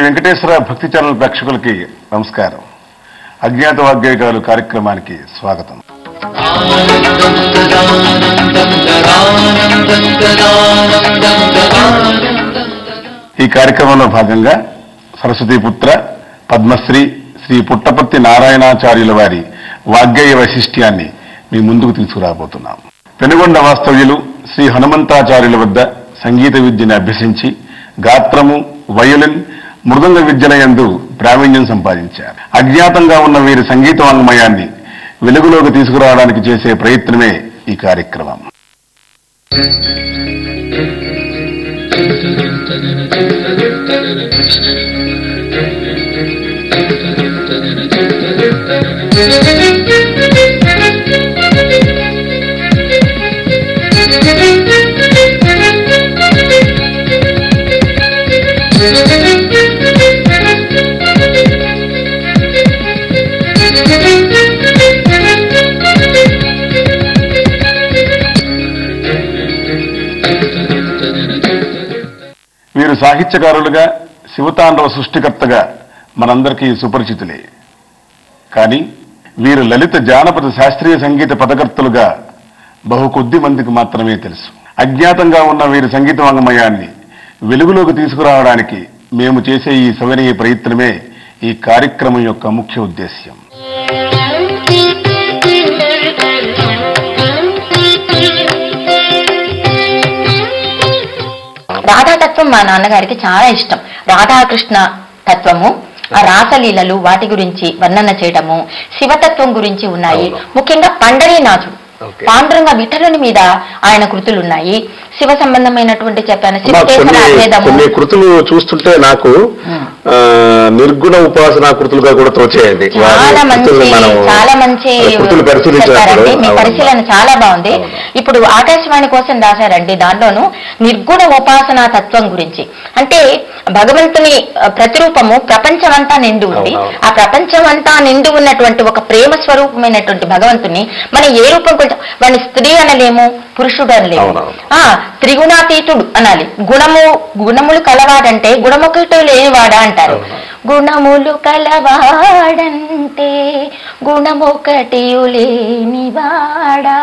వెంకటేశ్వర భక్తి ఛానల్ ప్రేక్షకులకి నమస్కారం అజ్ఞాత వాగ్గేయకాలు కార్యక్రమానికి స్వాగతం ఈ కార్యక్రమంలో భాగంగా సరస్వతీపుత్ర పద్మశ్రీ శ్రీ పుట్టపర్తి నారాయణాచార్యుల వారి వాగ్గేయ వైశిష్ట్యాన్ని మీ ముందుకు తీసుకురాబోతున్నాం పెనుగొండ వాస్తవ్యులు శ్రీ హనుమంతాచార్యుల వద్ద సంగీత విద్యను అభ్యసించి గాత్రము వయోలిన్ మృదంగ విద్యలయందు ప్రావీణ్యం సంపాదించారు అజ్ఞాతంగా ఉన్న వీరి సంగీత వాంగ్మయాన్ని వెలుగులోకి తీసుకురావడానికి చేసే ప్రయత్నమే ఈ కార్యక్రమం వీరు సాహిత్యకారులుగా శివతాండవ సృష్టికర్తగా మనందరికీ సుపరిచితులే కానీ వీరు లలిత జానపద శాస్త్రీయ సంగీత పదకర్తలుగా బహు కొద్ది మందికి మాత్రమే తెలుసు అజ్ఞాతంగా ఉన్న వీరి సంగీత వాంగ్మయాన్ని వెలుగులోకి తీసుకురావడానికి మేము చేసే ఈ సవినయ ప్రయత్నమే ఈ కార్యక్రమం యొక్క ముఖ్య ఉద్దేశ్యం రాధాతత్వం మా నాన్నగారికి చాలా ఇష్టం రాధాకృష్ణ తత్వము ఆ రాసలీలలు వాటి గురించి వర్ణన చేయడము శివతత్వం గురించి ఉన్నాయి అవును. ముఖ్యంగా పండరీనాథుడు ఓకే. పాండురంగ విఠలుని మీద ఆయన కృతులు ఉన్నాయి శివ సంబంధమైనటువంటి చెప్పాను అమ్మా, శివకేశవ కొన్ని అభేదము కొన్ని కృతులు చూస్తుంటే నాకు ఆ, నిర్గుణ ఉపాసనా కృతులుగా కూడా తోచేయండి వారి చాలా మంచి కృతులు మనం చాలా మంచి ఆ కృతులు పరిశీలించినప్పుడు చెప్పారండి మీ అవును. పరిశీలన చాలా బాగుంది అవును. ఇప్పుడు ఆకాశవాణి కోసం రాశారండి దాంట్లోను నిర్గుణ ఉపాసనా తత్వం గురించి అంటే భగవంతుని ఆ, ప్రతిరూపము ప్రపంచమంతా నిండి ఉంది అవును. ఆ ప్రపంచమంతా నిండి ఉన్నటువంటి ఒక ప్రేమ స్వరూపమైనటువంటి భగవంతుని మనం ఏ రూపం కొంచెం వాడిని స్త్రీ అనలేము పురుషుడు అనలేము అవునవును. ఆ త్రిగుణాతీతుడు అనాలి గుణము గుణములు కలవాడంటే గుణమొకటి లేనివాడా అంటారు అవును. గుణములు కలవాడంటే గుణమొకటి లేనివాడా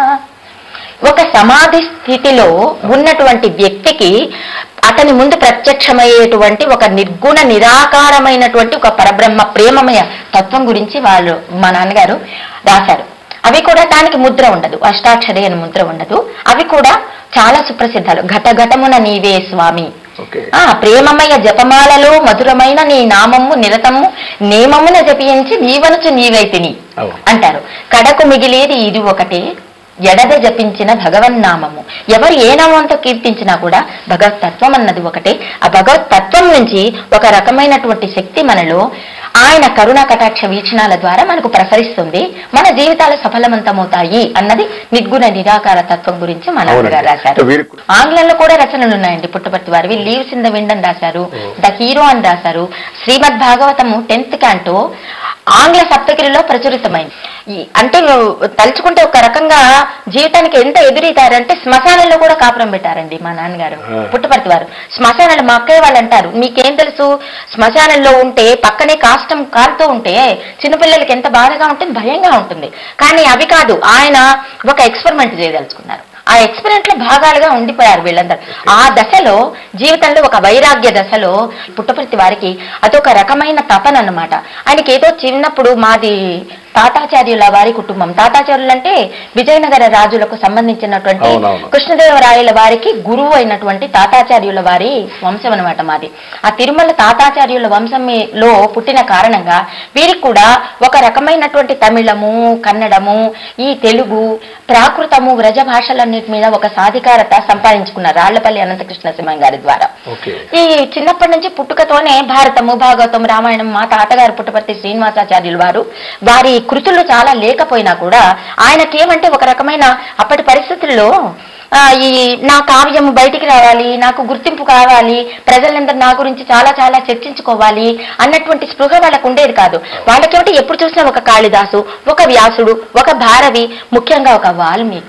ఒక సమాధి స్థితిలో ఉన్నటువంటి వ్యక్తికి అతని ముందు ప్రత్యక్షమయ్యేటువంటి ఒక నిర్గుణ నిరాకారమైనటువంటి ఒక పరబ్రహ్మ ప్రేమమయ తత్వం గురించి వాళ్ళు మా నాన్నగారు రాశారు అవి కూడా దానికి ముద్ర ఉండదు అష్టాక్షరి అని ముద్ర ఉండదు అవి కూడా చాలా సుప్రసిద్ధాలు ఘట ఘటమున నీవే స్వామి ఓకే ఆ ప్రేమమయ జపమాలలో మధురమైన నీ నామము నిరతము నేమమున జపించి నీవనుచు నీవైతిని అవును. అంటారు కడకు మిగిలేది ఇది ఒకటే ఎడద జపించిన భగవన్నామము ఎవరు ఏ నామంతో కీర్తించినా కూడా భగవత్ తత్వం అన్నది ఒకటే ఆ భగవత్ తత్వం నుంచి ఒక రకమైనటువంటి శక్తి మనలో ఆయన కరుణ కటాక్ష వీక్షణాల ద్వారా మనకు ప్రసరిస్తుంది మన జీవితాలు సఫలవంతమవుతాయి అన్నది నిర్గుణ నిరాకార తత్వం గురించి మన అవునండి. గారు రాశారు అంటే వీరి- ఆంగ్లంలో కూడా రచనలు ఉన్నాయండి పుట్టపర్తి వారివి లీవ్స్ ఇన్ ద విండ్ అని రాశారు ద హీరో అని రాశారు శ్రీమద్ భాగవతము టెన్త్ క్యాంటో ఆంగ్ల సప్తగిరిలో ప్రచురితమైంది ఈ- అంటే తలుచుకుంటే ఒక రకంగా జీవితానికి ఎంత ఎదురీతారంటే శ్మశానంలో కూడా కాపురం పెట్టారండి మా నాన్నగారు ఆ. పుట్టపర్తి వారు శ్మశానాలు మా అక్కయ్య వాళ్ళు అంటారు మీకేం తెలుసు శ్మశానంలో ఉంటే పక్కనే కాష్టం కాలుతూ ఉంటే చిన్నపిల్లలకి ఎంత బాధగా ఉంటుంది భయంగా ఉంటుంది కానీ అవి కాదు ఆయన ఒక ఎక్స్పెరిమెంట్ చేయదలుచుకున్నారు ఆ ఎక్స్పెరిమెంట్ లో భాగాలుగా ఉండిపోయారు వీళ్ళందరూ ఆ దశలో జీవితంలో ఒక వైరాగ్య దశలో పుట్టపర్తి వారికి అదొక రకమైన తపన అన్నమాట ఆయనకి ఏదో చిన్నప్పుడు మాది తాతాచార్యుల వారి కుటుంబం తాతాచార్యులు అంటే విజయనగర రాజులకు సంబంధించినటువంటి అవునవును. కృష్ణదేవరాయల వారికి గురువు అయినటువంటి తాతాచార్యుల వారి వంశం అనమాట మాది ఆ తిరుమల తాతాచార్యుల వంశంలో పుట్టిన కారణంగా వీరికి కూడా ఒక రకమైనటువంటి తమిళము కన్నడము ఈ తెలుగు ప్రాకృతము వ్రజ భాషలన్నిటి మీద ఒక సాధికారత సంపాదించుకున్నారు రాళ్లపల్లి అనంతకృష్ణ సింహం గారి ద్వారా ఓకే ఈ చిన్నప్పటి నుంచి పుట్టుకతోనే భారతము భాగవతం రామాయణం మా తాతగారు పుట్టపర్తి శ్రీనివాసాచార్యులు వారు వారి కృతులు చాలా లేకపోయినా కూడా ఆయనకి ఏమంటే ఒక రకమైన అప్పటి పరిస్థితుల్లో ఆ, ఈ నా కావ్యము బయటికి రావాలి నాకు గుర్తింపు కావాలి ప్రజలందరూ నా గురించి చాలా చాలా చర్చించుకోవాలి అన్నటువంటి స్పృహ వాళ్ళకు ఉండేది కాదు వాళ్ళకేమిటి ఎప్పుడు చూసినా ఒక కాళిదాసు ఒక వ్యాసుడు ఒక భారవి ముఖ్యంగా ఒక వాల్మీకి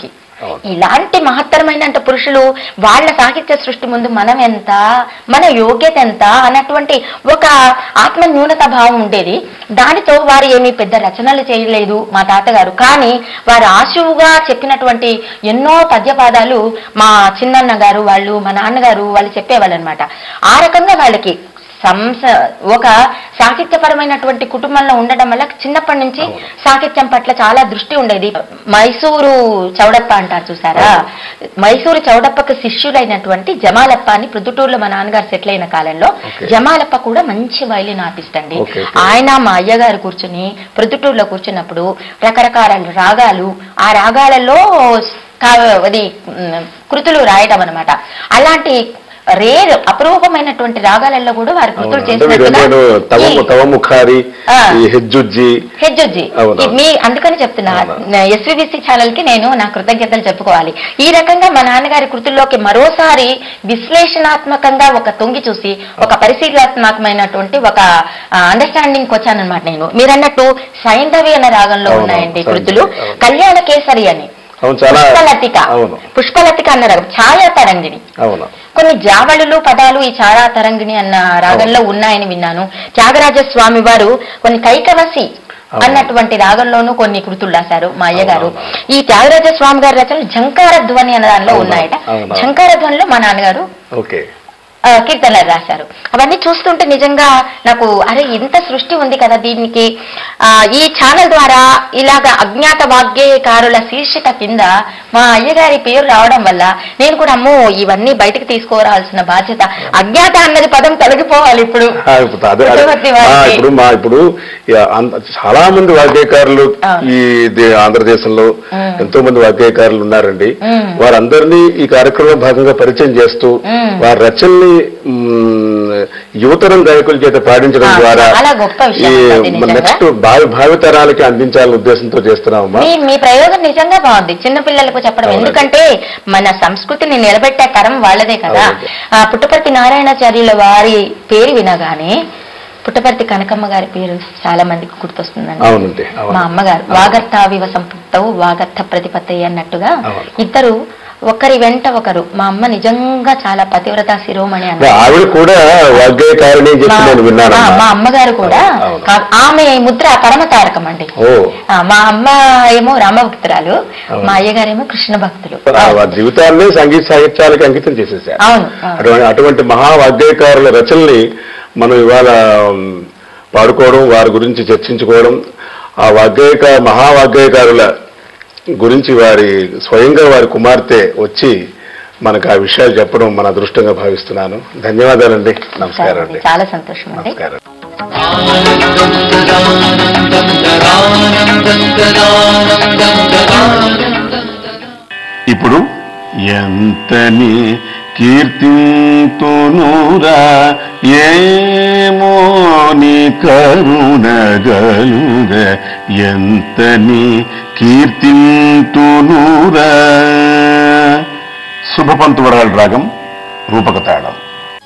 అవును. ఇలాంటి మహత్తరమైన పురుషులు వాళ్ళ సాహిత్య సృష్టి ముందు మనం ఎంత మన యోగ్యత ఎంత అన్నటువంటి ఒక ఆత్మ న్యూనత భావం ఉండేది దానితో వారు ఏమీ పెద్ద రచనలు చేయలేదు మా తాతగారు కానీ వారు ఆశువుగా చెప్పినటువంటి ఎన్నో పద్యపాదాలు మా చిన్నన్న గారు వాళ్ళు మా నాన్నగారు వాళ్ళు చెప్పేవాళ్ళు అనమాట ఆ రకంగా వాళ్ళకి సంస ఒక సాహిత్యపరమైనటువంటి కుటుంబంలో ఉండడం వల్ల చిన్నప్పటి నుంచి అవును. సాహిత్యం పట్ల చాలా దృష్టి ఉండేది మైసూరు చౌడప్ప అంటారు చూసారా మైసూరు చౌడప్పకు శిష్యులైనటువంటి జమాలప్ప అని ప్రొద్దుటూరులో మా నాన్నగారు సెటిల్ అయిన కాలంలో Okay. జమాలప్ప కూడా మంచి వైలిన్ ఆర్టిస్ట్ అండి Okay, okay. ఆయన మా అయ్యగారు కూర్చుని ప్రొద్దుటూరులో కూర్చున్నప్పుడు రకరకాల రాగాలు ఆ రాగాలలో కా- అది మ్, కృతులు రాయటం అన్నమాట అలాంటి రేర్ అపురూపమైనటువంటి రాగాలలో కూడా వారు కృతులు అవును. అంటే మీరు చేసినట్టుగా నేను తవ ఈ- తవముఖారి ఆ. ఈ హెజ్జుజ్జి హెజ్జొజ్జి అవును. ఈ- మీ అందుకని చెప్తున్నా అవును. ఎస్విబిసి ఛానల్ కి నేను నా కృతజ్ఞతలు చెప్పుకోవాలి ఈ రకంగా మా నాన్నగారి కృతుల్లోకి మరోసారి విశ్లేషణాత్మకంగా ఒక తొంగి చూసి ఒక పరిశీలనాత్మకమైనటువంటి ఒక అండర్స్టాండింగ్ వచ్చానన్నమాట నేను మీరన్నట్టు సైంధవి అన్న రాగంలో అవును, ఉన్నాయండి సైంధవి, కృతులు అవును. కళ్యాణ కేసరి అని అవును చాలా పుష్పలతిక అవును పుష్పలతిక అన్న రాగం ఛాయా తరంగిణి అవును కొన్ని జావళులు పదాలు ఈ చారా తరంగిణి అన్న రాగంలో ఉన్నాయని విన్నాను త్యాగరాజ స్వామి వారు కొన్ని కైకవసి అవును. అన్నటువంటి రాగంలోనూ కొన్ని కృతులు రాశారు మా అయ్యగారు అవును, ఈ త్యాగరాజ స్వామి గారి రచనలు ఝంకార ధ్వని అన్న దానిలో అవును, ఉన్నాయట అవును. ఝంకార ధ్వనిలో మా నాన్నగారు ఓకే ఆ, కీర్తనలు రాశారు అవన్నీ చూస్తుంటే నిజంగా నాకు అరే ఇంత సృష్టి ఉంది కదా దీనికి ఆ, ఈ ఛానల్ ద్వారా ఇలాగ అజ్ఞాత వాగ్గేయకారుల శీర్షిక కింద మా అయ్యగారి పేరు రావడం వల్ల నేను కూడా అమ్మో ఇవన్నీ బయటకు తీసుకురావాల్సిన బాధ్యత అజ్ఞాత అన్నది పదం తొలగిపోవాలి ఇప్పుడు ఆ, ఇప్పుడు అదే- అదే. పుట్టపర్తి ఆ, వారికి. ఇప్పుడు మా ఇప్పుడు ఈ అంత- చాలా మంది వాగ్గేయకారులు అవును. ఈ దే- ఆంధ్రదేశంలో మ్మ్. ఎంతో మంది వాగ్గేయకారులు ఉన్నారండి మ్మ్. వారందరినీ ఈ కార్యక్రమంలో భాగంగా పరిచయం చేస్తూ మ్మ్. వారి రచనల్ని మ్మ్, యువతరం గాయకుల చేత పాడించడం ఆ, ద్వారా చాలా గొప్ప విషయం ఈ అది నిజంగా. నెక్స్ట్ భావి భావితరాలకి అందించాలనే ఉద్దేశంతో చేస్తున్నామమ్మా మీ మీ ప్రయోగం నిజంగా బాగుంది చిన్న పిల్లలకు చెప్పడం అవునండి. ఎందుకంటే మన సంస్కృతిని నిలబెట్టే తరం వాళ్ళదే కదా అవునండి. ఆ పుట్టపర్తి నారాయణాచార్యుల వారి పేరు వినగానే పుట్టపర్తి కనకమ్మ గారి పేరు చాలా మందికి గుర్తొస్తుందండి అవునండి అవును. మా అమ్మగారు అవును. వాగర్తావివ సంపృక్తవు వాగర్త ప్రతిపత్తయి అన్నట్టుగా అవును. ఇద్దరు ఒకరి వెంట ఒకరు మా అమ్మ నిజంగా చాలా పతివ్రత శిరోమణి అన్నారు ఆవిడ కూడా వాగ్గేయకారిణి అని చెప్పి నేను విన్నాను మా మా అమ్మగారు కూడా అవును. కా- ఆమె ముద్ర పరమ తారకం అండి ఓ ఆ, మా అమ్మ ఏమో రామభక్తురాలు అవును. మా అయ్యగారేమో కృష్ణ భక్తులు ఆ వారి జీవితాన్ని సంగీత సాహిత్యాలకు అంకితం చేసేసారు అవును అవును. అటువంటి అటువంటి మహావాగ్గేయకారుల రచనల్ని మనం ఇవాళ ఉమ్, పాడుకోవడం వారి గురించి చర్చించుకోవడం ఆ వాగ్గేయక మహావాగ్గేయకారుల గురించి వారి స్వయంగా వారి కుమార్తె వచ్చి మనకు ఆ విషయాలు చెప్పడం మన అదృష్టంగా భావిస్తున్నాను ధన్యవాదాలండి నమస్కారం అండి చాలా సంతోషం అండి నమస్కారం ఇప్పుడు ఎంతని కీర్తింతునురా ఏమో నీ కరుణగలుగ ఎంతని కీర్తింతునురా శుభపంతువరాల రాగం రూపక తాళం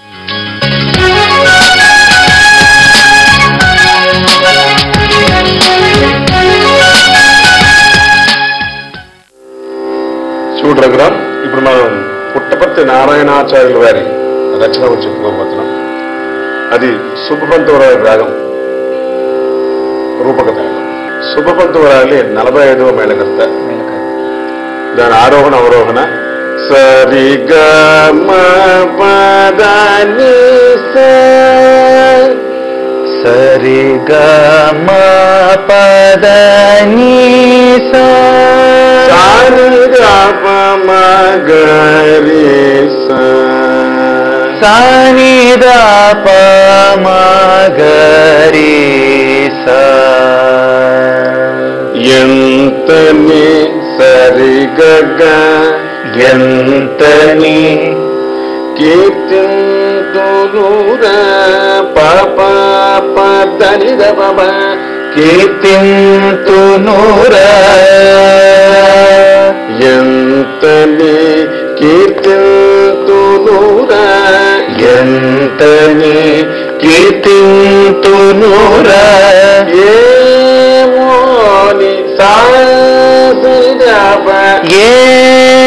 చూడు రఘురాం ఇప్పుడు మనం పుట్టపర్తి నారాయణాచార్యుల వారి రచన గురించి చెప్పుకోబోతున్నాం అది శుభపంతవరాలి రాగం రూపకథ శుభపంతవరాలి నలభై ఐదవ మేళకర్త దాని ఆరోహణ అవరోహణ సరి గ మ పద ని స సరి గ మ పద ని స సాని ద ప మ గ రి స సాని ద ప మ గ రి స ఎంతని సరి గ గ ఎంతని కీర్తింతురుర పాప పదని ద పమ కీర్తింతునుర ఎంతని కీర్తింతురుర ఎంతని కీర్తింతునుర ఏమోని సాసి ఏ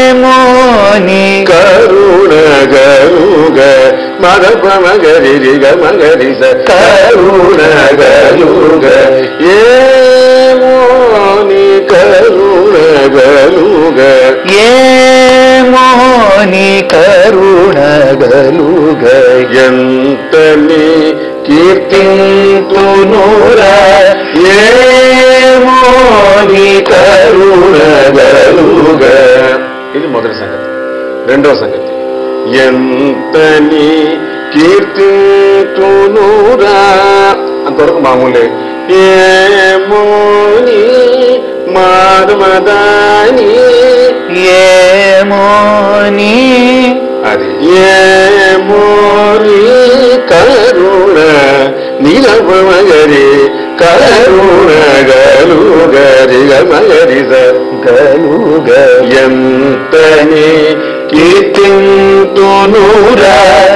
కరుణగలుగ మగప మగరి రిగ మగరి స కరుణగలుగ ఏమో నీ కరుణగలుగ ఏమోని కరుణగలుగ ఎంత నీ కీర్తింతునురా ఏమో నీ కరుణగలుగ ఇది మొదటి సంగతి రెండవ సంగతి ఎంత నీ కీర్తింతునురా అంతవరకు మామూలే ఏమో నీ మాధవదాని ఏమోని అది ఏమోని కరుణ నీలమగరి కరుణ గలుగరి గమగరి గలుగ ఎంతని కీర్తింతునురా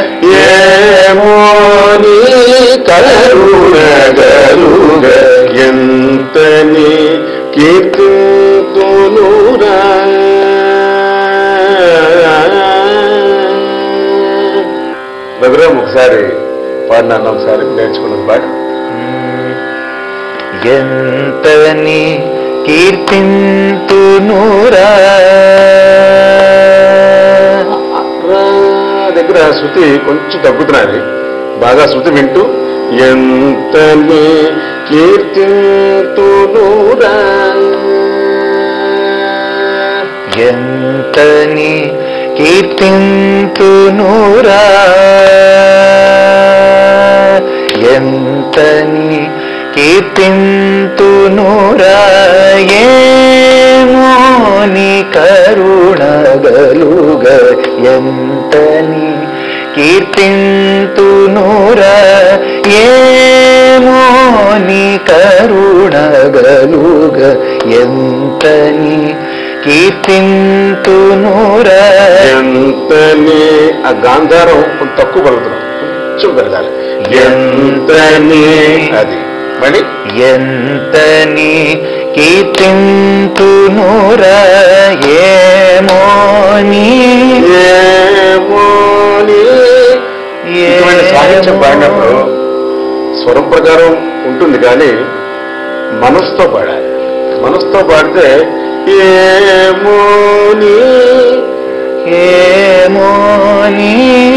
ఏమోని కరుణ గలుగ ఎంతని కీర్తింతునురా రఘురామ్ ఒకసారి పాడినాను ఒకసారి నేర్చుకున్నది పాట ఎంతని కీర్తింతునురా రా దగ్గర శృతి కొంచెం తగ్గుతున్నది బాగా శృతి వింటూ ఎంతని కీర్తింతునురా ఎంతని కీర్తింతునురా ఎంతని కీర్తింతునురా ఏమోని కరుణగలుగ ఎంతని కీర్తింతునురా ఏమోని కరుణగలుగ ఎంతని కీర్తింతునురా ఎంతని ఆ గాంధారం కొంచెం తక్కువ పలుకుతున్నాం కొంచెం పెరగాలి ఎంతని అది మళ్ళీ ఎంతని కీర్తింతునురా ఏమోని ఏమోని ఇటువంటి సాహిత్యం పాడినప్పుడు స్వరం ప్రకారం ఉంటుంది కానీ మనసుతో పాడాలి మనసుతో పాడితే ఏమోని ఏమోని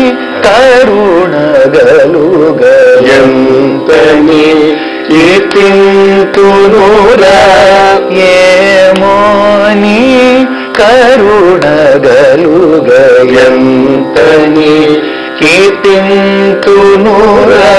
కరుణగలుగ ఎంతని కీర్తింతునురా ఏమోని కరుణగలుగ ఎంతని కీర్తింతునురా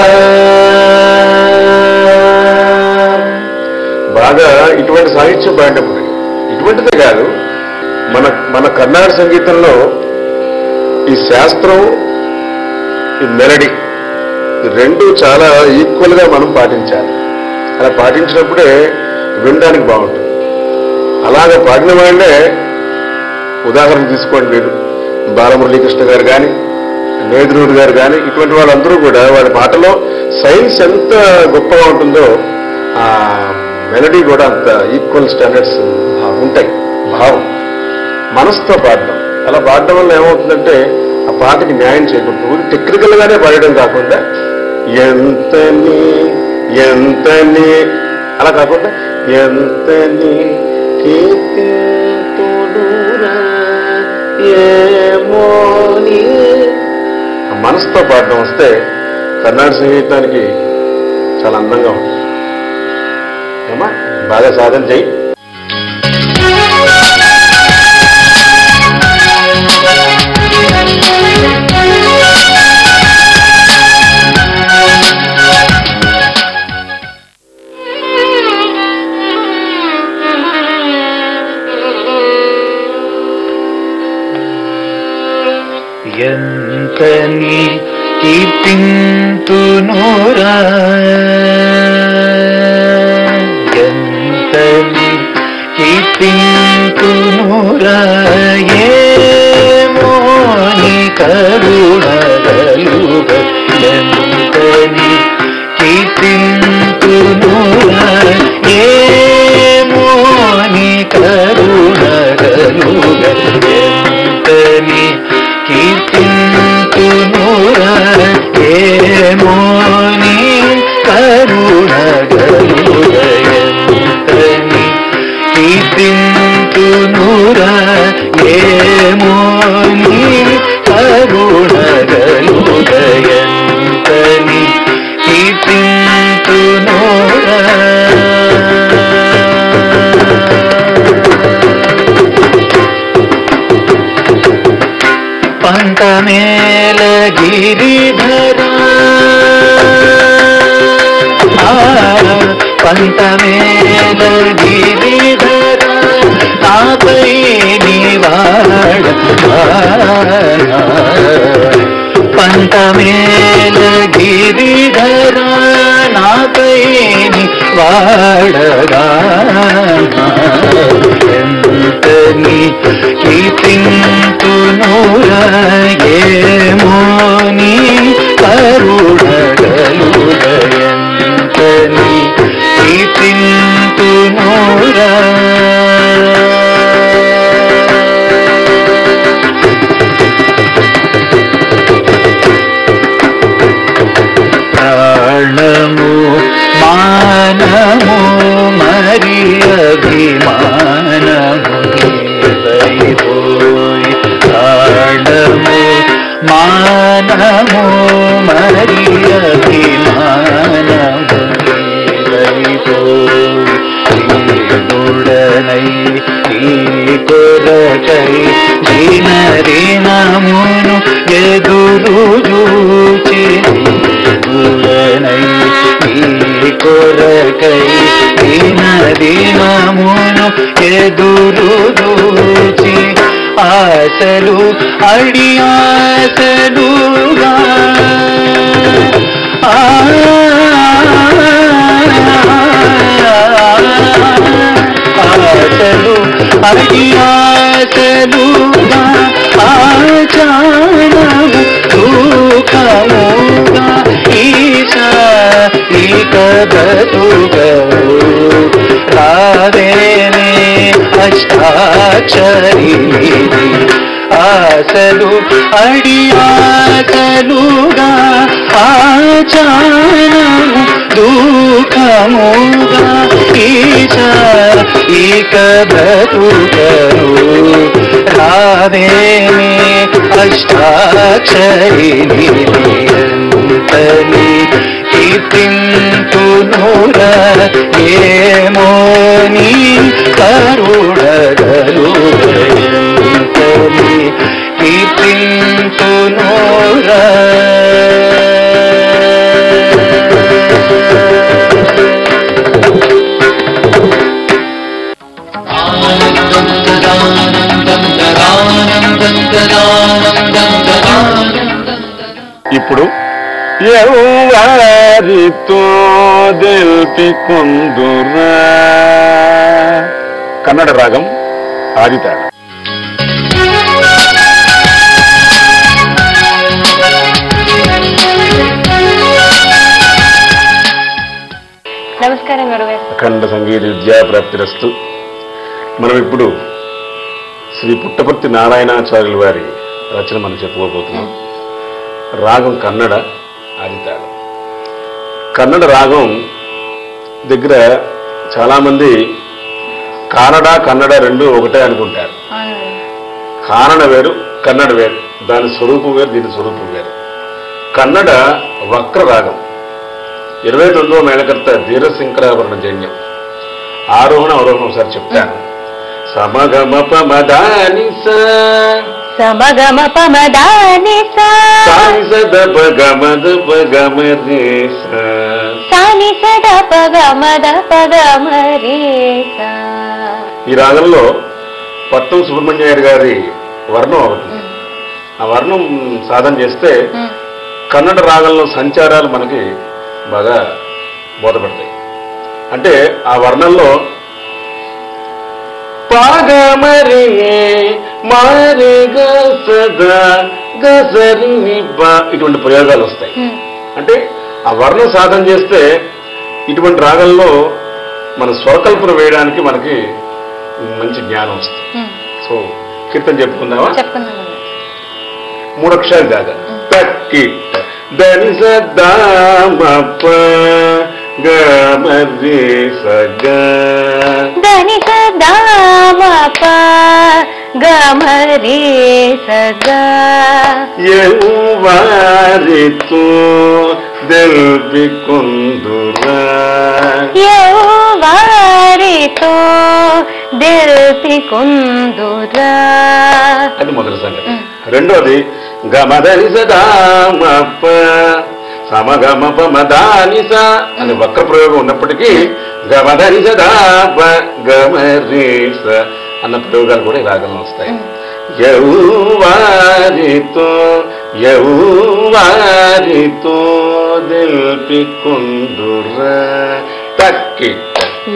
బాగా ఇటువంటి సాహిత్యం పాడినప్పుడు ఇటువంటిదే కాదు మన మన కర్ణాటక సంగీతంలో ఈ శాస్త్రం ఈ మెలడీ ఈ రెండు చాలా ఈక్వల్ గా మనం పాటించాలి అలా పాటించినప్పుడే వినడానికి బాగుంటుంది అలాగ పాడిన వాళ్ళే ఉదాహరణ తీసుకోండి మీరు బాలమురళీకృష్ణ గారు కానీ నేదురుడు గారు కానీ ఇటువంటి వాళ్ళందరూ కూడా వాళ్ళ పాటలో సైన్స్ ఎంత గొప్పగా ఉంటుందో ఆ మెలడీ కూడా అంత ఈక్వల్ స్టాండర్డ్స్ ఉంటాయి భావం మనసుతో పాడడం అలా పాడడం వల్ల ఏమవుతుందంటే ఆ పాటకి న్యాయం చేయకూడదు టెక్నికల్ గానే పాడడం కాకుండా ఎంతని ఎంతని అలా కాకుండా ఎంతని కీర్తింతుడురా ఏమోని ఆ మనసుతో పాడడం వస్తే కర్ణాటక సంగీతానికి చాలా అందంగా ఉంటుంది ఏమా బాగా సాధన చేయి ఎంతని కీర్తింతునురా ఎంతని కీర్తింతునురా ఏమోని కరుణగలుగ ఎంతని కీర్తింతునురా ఏమోని కరుణగలుగ ఎంతని పంతమేల గిరిధర ఆ, పంతమేల గిరిధర నాపై నివాడ పంతమేల గిరిధర నాపై వాడగా ఎంతని కీర్తింతునుర ఏమోని కరుణగలుగ ఎంతని కీర్తింతునురా ప్రాణము మానము మరి అభిమానము నీవైపోయి ప్రాణము మానము మరి అభిమానము నీవైపోయి దేవుడనై నీ కొరకై దీనరీనమును ఎదురు చూచి దేవుడనై నీ కొరకై దీనరీనమును ఎదురు చూచి ఆశలు అడి ఆశలుగా ఆశలు అడి ఆశలుగా ఆచారము దూఖముగా ఈశ ఇక బతుగవు రావేనే అష్టాక్షరి ఆశలు అడి ఆశలుగా ఆచారము దుఃఖముగా ఈశ ఇక బ్రతుకరు రావేమి అష్టాక్షరి నిరంతని కీర్తింతునుర ఏమోని కరుడగలు ఎంతని కీర్తింతునురా ఇప్పుడు ఎవరితో దెల్పికొందురా కన్నడ రాగం ఆదితాళం నమస్కారం గురుగారు అఖండ సంగీత విద్యా ప్రాప్తిరస్తు మనం ఇప్పుడు శ్రీ పుట్టపర్తి నారాయణాచార్యుల వారి రచన మనం చెప్పుకోబోతున్నాం రాగం కన్నడ ఆదితాళం కన్నడ రాగం దగ్గర చాలామంది కానడ కన్నడ రెండు ఒకటే అనుకుంటారు కానడ వేరు కన్నడ వేరు దాని స్వరూపం వేరు దీని స్వరూపం వేరు కన్నడ వక్ర రాగం ఇరవై తొమ్మిదవ మేళకర్త ధీరశంకరాభరణ జన్యం ఆరోహణ అవరోహణ ఒకసారి చెప్తాను సమగమ పమదాని సమగమ పమదాని సానిసదప గమద పగమ రే సా. సాని సద పగమద పగమరి ఈ రాగంలో పట్నం సుబ్రహ్మణ్యయ్య గారి వర్ణం ఒకటి ఆ వర్ణం సాధన చేస్తే కన్నడ రాగంలో సంచారాలు మనకి బాగా బోధపడతాయి అంటే ఆ వర్ణంలో పాగమరి మారి గసద గసరి నిబ్బ ఇటువంటి ప్రయోగాలు వస్తాయి అంటే ఆ వర్ణం సాధన చేస్తే ఇటువంటి రాగంలో మన స్వరకల్పన వేయడానికి మనకి మంచి జ్ఞానం వస్తుంది సో కీర్తన చెప్పుకుందామా చెప్పుకుందాం మూడు అక్షరాలు కాదు తక్కి దని సదామప గమరి సగ దని సదామ ప గమరి సగా వారితో దెల్పి కుందురా వారితో దిల్పి కుందురా అది మొదటి సంగతి రెండోది గమదని సదామప్ప సమగమప మదానిస అనే వక్ర ప్రయోగం ఉన్నప్పటికీ గమదని సదాప గమరీస అన్న ప్రయోగాలు కూడా ఈ రాగంలో వస్తాయి యౌవారితో యౌవారితో దిల్పికుందుర తక్కిట్ట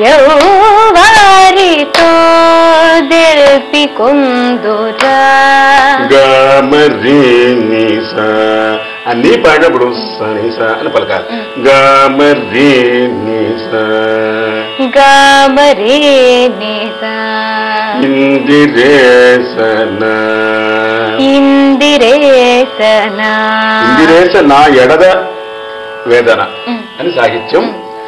యౌవారితో దిల్పి కుందురా గమరి నిస అన్ని పాడినప్పుడు సనిస అని పలకాలి గమరి నిస గామరే నిసా ఇందిరేసన ఇందిరేసన ఇందిరేస నా ఎడద వేదన అని సాహిత్యం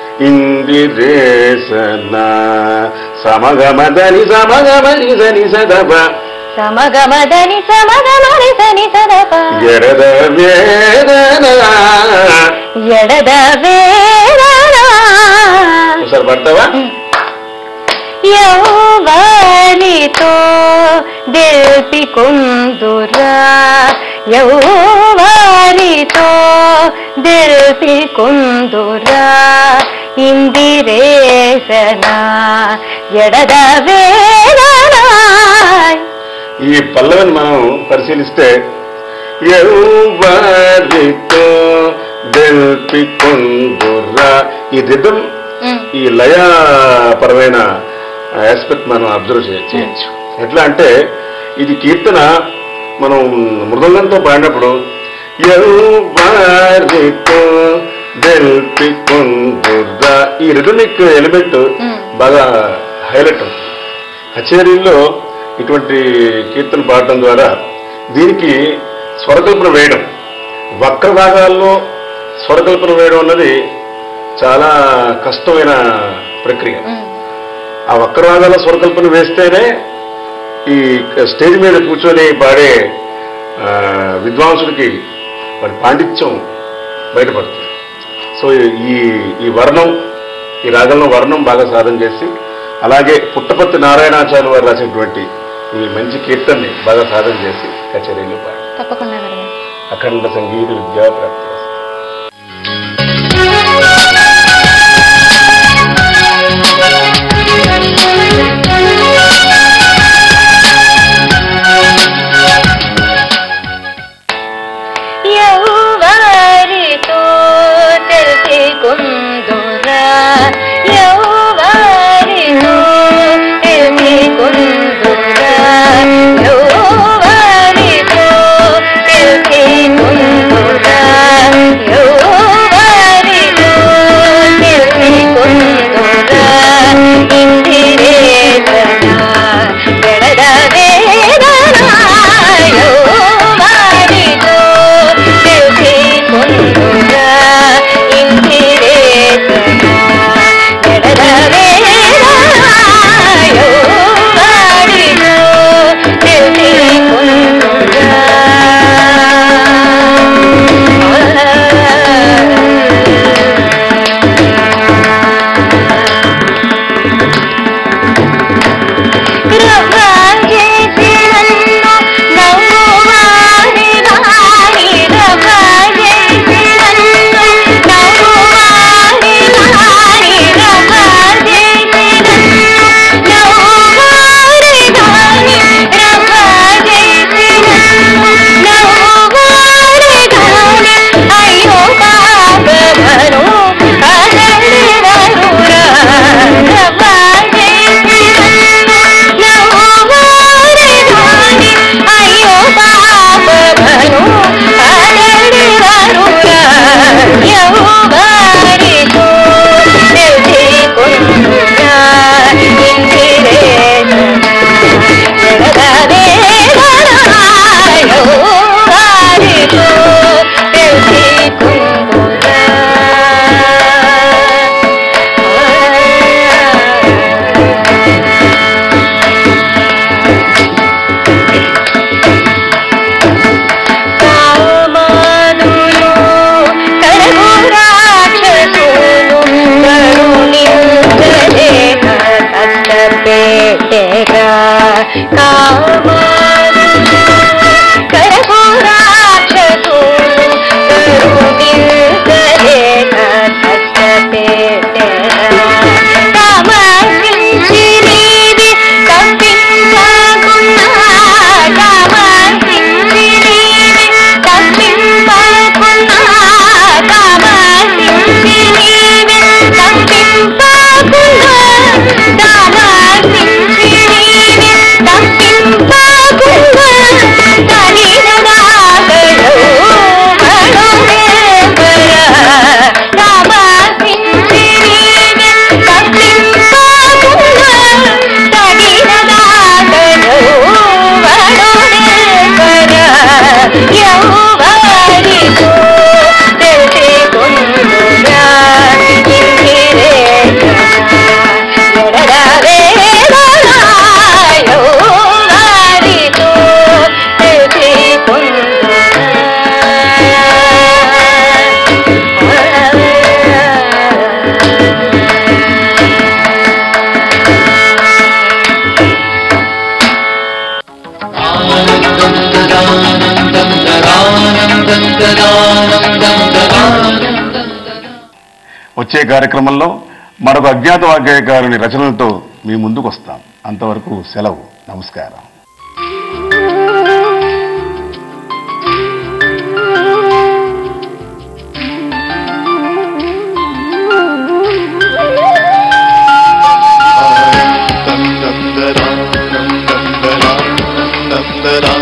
ఇందిరేసన సమగమదని సమగమని సని సదప సమగమదని సమగమని సని సదప ఎడద వేదన ఎడద వేదన ఒకసారి పడతావా యౌవనితో దిల్పి కుందురా యౌవనితో దిల్పి కుందురా ఇందిరేసన ఎడద వేదన ఈ పల్లవిని మనం పరిశీలిస్తే ఎవరితో దెల్పికొందుర్రా ఈ రిధం ఈ లయపరమైన ఆస్పెక్ట్ మనం అబ్జర్వ్ చేయొచ్చు ఎట్లా అంటే ఇది కీర్తన మనం మృదంగంతో పాడినప్పుడు ఎవరితో దెల్పికొందుర్రా ఈ రిథమిక్ ఎలిమెంట్ బాగా హైలైట్ అవుతుంది కచేరీల్లో ఇటువంటి కీర్తన పాడటం ద్వారా దీనికి స్వరకల్పన వేయడం వక్ర భాగాల్లో స్వరకల్పన వేయడం అన్నది చాలా కష్టమైన ప్రక్రియ ఆ వక్ర భాగాల్లో స్వరకల్పన వేస్తేనే ఈ స్టేజ్ మీద కూర్చొని పాడే ఆ, విద్వాంసుడికి వాడి పాండిత్యం బయటపడుతుంది సో ఈ ఈ వర్ణం ఈ రాగంలో వర్ణం బాగా సాధన చేసి అలాగే పుట్టపర్తి నారాయణాచార్య వారు రాసినటువంటి ఈ మంచి కీర్తనని బాగా సాధన చేసి కచేరీలో పాడి తప్పకుండా గురుగారు. అఖండ సంగీత విద్యా ప్రాప్తి యౌవారితో తెలిసి కుందురా యౌవారితో తెలిసి కుందురా యౌవారితో తెలిసి కుందురా వచ్చే కార్యక్రమంలో మరొక అజ్ఞాత వాగ్గేయకారుని రచనలతో మీ ముందుకు వస్తాం అంతవరకు సెలవు నమస్కారం dum dum da dum dum dum da dum dum dum da